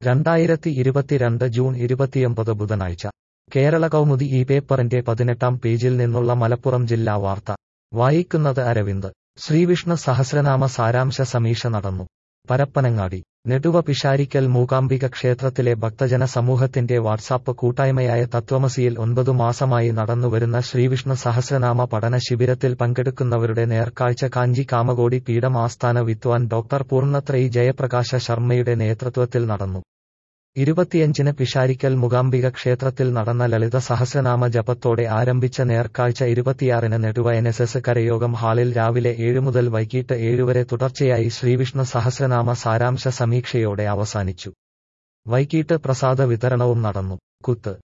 രണ്ടായിരത്തി ഇരുപത്തിരണ്ട് ജൂൺ ഇരുപത്തിയൊമ്പത് ബുധനാഴ്ച കേരള കൗമുദി ഈ പേപ്പറിന്റെ പതിനെട്ടാം പേജിൽ നിന്നുള്ള മലപ്പുറം ജില്ലാ വാർത്ത വായിക്കുന്നത് അരവിന്ദ് ശ്രീവിഷ്ണു സഹസ്രനാമ സാരാംശ സമീക്ഷ നടന്നു പരപ്പനങ്ങാടി നെടുവ പിഷാരിക്കൽ മൂകാംബിക ക്ഷേത്രത്തിലെ ഭക്തജന സമൂഹത്തിന്റെ വാട്സാപ്പ് കൂട്ടായ്മയായ തത്വമസിയിൽ ഒൻപതു മാസമായി നടന്നുവരുന്ന ശ്രീവിഷ്ണു സഹസ്രനാമ പഠന ശിബിരത്തിൽ പങ്കെടുക്കുന്നവരുടെ നേർക്കാഴ്ച കാഞ്ചി കാമകോടി പീഠം ആസ്ഥാന വിദ്വാൻ ഡോക്ടർ പൂർണ്ണത്രയി ജയപ്രകാശ ശർമ്മയുടെ നേതൃത്വത്തിൽ നടന്നു ഇരുപത്തിയഞ്ചിന് പിഷാരിക്കൽ മുകാംബിക ക്ഷേത്രത്തിൽ നടന്ന ലളിത സഹസ്രനാമ ജപത്തോടെ ആരംഭിച്ച നേർക്കാഴ്ച ഇരുപത്തിയാറിന് നെടുവ എൻ എസ് എസ് കരയോഗം ഹാളിൽ രാവിലെ ഏഴ് മുതൽ വൈകിട്ട് ഏഴുവരെ തുടർച്ചയായി ശ്രീവിഷ്ണു സഹസ്രനാമ സാരാംശ സമീക്ഷയോടെ അവസാനിച്ചു വൈകിട്ട് പ്രസാദ വിതരണവും നടന്നു കുത്ത്